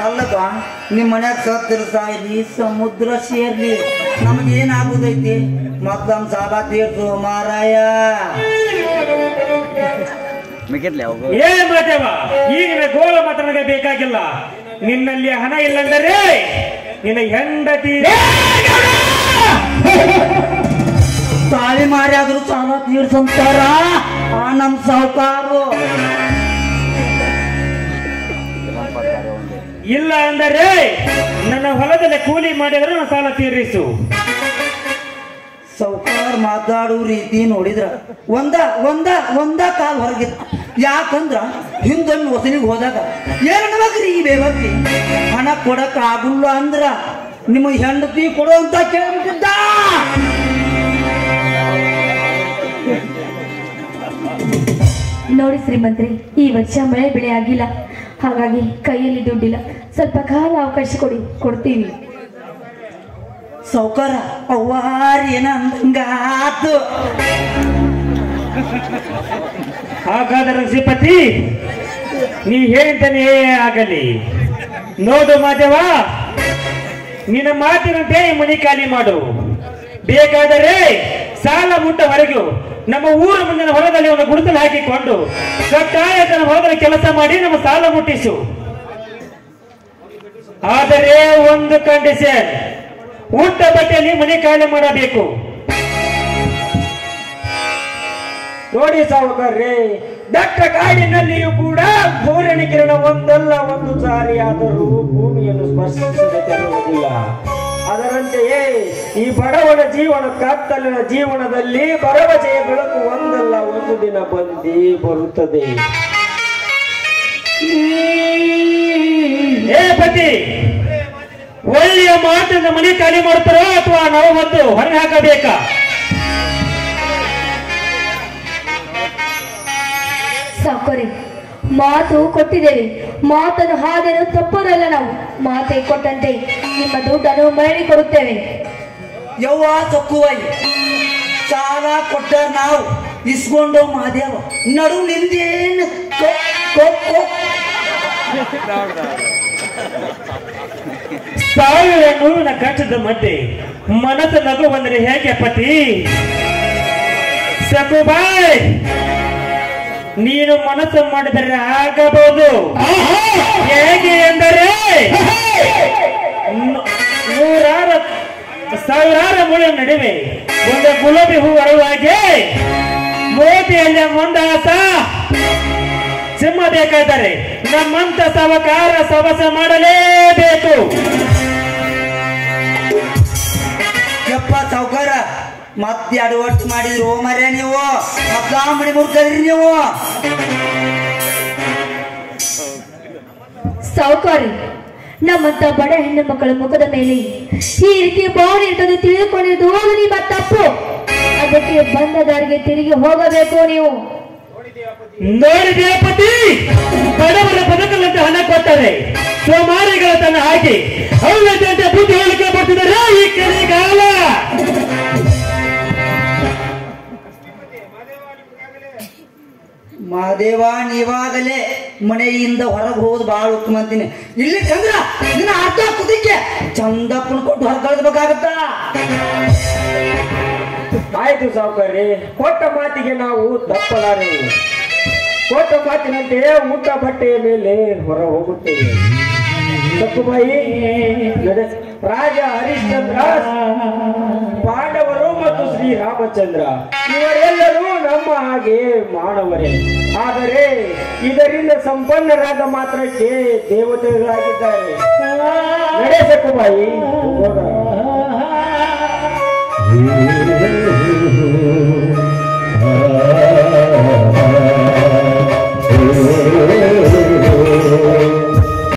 ಅಲ್ಲಪ್ಪ ನಿಮ್ಮ ಮನ್ಯಾಗ ಸತ್ತಿರ ಸಾಯ್ಲಿ ಸಮುದ್ರ ಸೇರ್ಲಿ ನಮಗೇನಾಗುದೈತಿ ಮತ್ತೊಂದು ಸಾಲ ತೀರ್ಸು ಮಾರಾಯ ಏನ್ ಮಾತೇವ ಈಗಿನ ಗೋಳ ಮಾತ್ರ ನನಗೆ ಬೇಕಾಗಿಲ್ಲ ನಿನ್ನಲ್ಲಿ ಹಣ ಇಲ್ಲಂದರೆ ನಿನ್ನ ಹೆಂಡತಿ ತಾಳಿ ಮಾರಿ ಆದ್ರೂ ಸಾಲ ತೀರ್ಸಂತಾರ ಆ ನಮ್ ಸಾವುಕಾರು ಇಲ್ಲ ಅಂದರೆ ನನ್ನ ಹೊಲದಲ್ಲಿ ಕೂಲಿ ಮಾಡಿದ್ರೆ ನನ್ನ ಸಾಲ ತೀರಿಸು ಸಾವುಕಾರ ಮಾತಾಡೋ ರೀತಿ ನೋಡಿದ್ರ ಒಂದ ಒಂದ ಒಂದ ಕಾಲ್ ಹೊರಗಿತ್ತು ಯಾಕಂದ್ರ ಹಿಂದೊಮ್ಮೆ ವಸೂಲಿಗೆ ಹೋದಾಗ ಏನನ್ಬೇಕ್ರಿ ಈ ಬೇವತ್ತಿ ಹಣ ಕೊಡಕ್ ಆಗುಲ್ಲ ಅಂದ್ರ ನಿಮ್ಮ ಹೆಂಡತಿ ಕೊಡು ಅಂತ ಕೇಳ್ಬಿಟ್ಟಿದ್ದ ನೋಡಿ ಶ್ರೀಮಂತ್ರಿ ಈ ವರ್ಷ ಮಳೆ ಬೆಳೆ ಆಗಿಲ್ಲ ಹಾಗಾಗಿ ಕೈಯಲ್ಲಿ ದುಡ್ಡಿಲ್ಲ ಸ್ವಲ್ಪ ಕಾಲ ಅವಕಾಶ ಕೊಡಿ ಕೊಡ್ತೀವಿ ಸಾವುಕಾರ ಅವ್ವಾರಿ ಏನ ಅಂದಂಗಾತು ಹಾಗಾದರೆ ಶ್ರೀಪತಿ ನೀ ಹೇಳಿದ್ದಾನೆ ಆಗಲಿ ನೋಡು ಮಾದೇವ ನಿನ್ನ ಮಾತಿನಂತೆ ಈ ಮನೆ ಖಾಲಿ ಮಾಡು ಬೇಕಾದರೆ ಸಾಲ ಮುಟ್ಟವರೆಗೂ ನಮ್ಮ ಊರ ಮುಂದಿನ ಹೊಲದಲ್ಲಿ ಒಂದು ಗುಡಿಸಲು ಹಾಕಿಕೊಂಡು ಕಡ್ಡಾಯ ತನ್ನ ಹೊಲದಲ್ಲಿ ಕೆಲಸ ಮಾಡಿ ನಮ್ಮ ಸಾಲ ಮುಟ್ಟಿಸು ಆದರೆ ಒಂದು ಕಂಡೀಷನ್ ಊಟ ಬಟ್ಟೆಯಲ್ಲಿ ಮನೆ ಖಾಲಿ ಮಾಡಬೇಕು ನೋಡಿ ಸಾವುಕಾರ್ರೆ ದಟ್ಟ ಕಾಡಿನಲ್ಲಿಯೂ ಕೂಡ ಸೂರ್ಯನ ಕಿರಣ ಒಂದಲ್ಲ ಒಂದು ಸಾರಿ ಆದರೂ ಭೂಮಿಯನ್ನು ಸ್ಪರ್ಶಿಸದಿರುವುದಿಲ್ಲ ಅದರಂತೆಯೇ ಈ ಬಡವನ ಜೀವನ ಕತ್ತಲಿನ ಜೀವನದಲ್ಲಿ ಭರವಸೆಯ ಬೆಳಕು ಒಂದಲ್ಲ ಒಂದು ದಿನ ಬಂದಿ ಬರುತ್ತದೆ ಏ ಪತಿ ಒಳ್ಳೆಯ ಮಾತಿನ ಮನೆ ಖಾಲಿ ಮಾಡ್ತಾರೋ ಅಥವಾ ನಾವು ಮತ್ತು ಹೊರಗೆ ಹಾಕಬೇಕಾ ಸಾಕೋರಿ ಮಾತು ಕೊಟ್ಟಿದ್ದೇವೆ ಮಾತನ್ನು ಹಾದೇನು ತಪ್ಪೋದಲ್ಲ ನಾವು ಮಾತೆ ಕೊಟ್ಟಂತೆ ನಿಮ್ಮ ದುಡ್ಡನ್ನು ಮರಳಿ ಕೊಡುತ್ತೇವೆ ಯವ್ವ ತಕ್ಕುವೈ ಸಾಲ ಕೊಟ್ಟ ನಾವು ಇಸ್ಕೊಂಡು ಮಾದೇವ ನಡು ನಿಂದೇನು ಕೊ- ಕೊ- ಕೊ- ಸಾವಿರ ನೋವಿನ ಕಷ್ಟದ ಮಧ್ಯೆ ಮನಸ್ಸು ನಗು ಬಂದರೆ ಹೇಗೆ ಪತಿ ಸಕುಬಾಯ್ ನೀನು ಮನಸ್ಸು ಮಾಡಿದರೆ ಆಗಬಹುದು ಹೇಗೆ ಎಂದರೆ ನು- ನೂರಾರು ಸಾವಿರಾರು ಮುಳ ನಡುವೆ ಒಂದು ಗುಲಾಬಿ ಹೂ ಅರಳುವ ಹಾಗೆ ಮೋತಿಯಲ್ಲಿ ಮಂದಾಸ ಸಿಂಹ ಬೇಕಾದರೆ ನಮ್ಮಂತ ಸವಕಾರ ಸವಸ ಮಾಡಲೇಬೇಕು ಯಪ್ಪ ಸಾವುಕಾರ ಮತ್ತೆ ಅಡವಟ್ಟು ಮಾಡಿದ್ರು ಮರ್ಯ ನೀವು ಮಕ್ಕಳಾಮಣಿ ಮುರ್ಕದ್ರಿ ನೀವು ಸಾವುಕಾರಿ ನಮ್ಮಂತ ಬಡ ಹೆಣ್ಣು ಮಕ್ಕಳ ಮುಖದ ಮೇಲೆ ಈ ರೀತಿಯ ಭಾವನೆ ಇರ್ತದೆ ತಿಳಿದುಕೊಂಡಿದ್ದು ನಿಮ್ಮ ತಪ್ಪು ಅದಕ್ಕೆ ಬಂದ ದಾರಿಗೆ ತಿರುಗಿ ಹೋಗಬೇಕು ನೀವು ನೋಡಿದೆ ಪತಿ ಬಡವರ ಬದುಕಲಂತೆ ಹಣ ಕೊಟ್ಟರೆ ಸೋಮಾರಿಗಳ ತನ್ನ ಹಾಕಿ ಅವ್ಯತೆ ಬುದ್ಧಿ ಹೇಳಿಕೆ ಬರ್ತಿದ್ದಾರೆ ಈ ಕಲಿಗಾಲ ಮಾದೇವ ನೀವಾಗಲೇ ಮನೆಯಿಂದ ಹೊರಗೆ ಹೋದ್ ಬಾಳ ಉತ್ತಮ ಅಂತೀನಿ ಇಲ್ಲಿ ಚಂದ್ರ ನಿನ್ನ ಅರ್ಧ ಕುದಿಕ್ಕೆ ಚಂದಪ್ಪನ ಕೊಟ್ಟು ಹೊರ ಕಳ್ಸ್ಬೇಕಾಗತ್ತ ಆಯ್ತು ಸಾವುಕಾರಿ ಕೊಟ್ಟ ಮಾತಿಗೆ ನಾವು ತಪ್ಪಲಾರೆ ಕೊಟ್ಟ ಮಾತಿನಂತೆ ಊಟ ಬಟ್ಟೆಯ ಮೇಲೆ ಹೊರ ಹೋಗುತ್ತೇವೆ ಸಕ್ಕುಬಾಯಿ ನಡೆ- ರಾಜ ಹರಿಶ್ಚಂದ್ರ ಪಾಂಡವರು ಮತ್ತು ಶ್ರೀರಾಮಚಂದ್ರ ಇವರೆಲ್ಲರೂ ನಮ್ಮ ಹಾಗೆ ಮಾನವರೇ ಆದರೆ ಇದರಿಂದ ಸಂಪನ್ನರಾದ ಮಾತ್ರಕ್ಕೆ ದೇವತೆಗಳಾಗಿದ್ದಾರೆ ನಡೆ ಸಕ್ಕುಬಾಯಿ ಹೋಗೋಣ.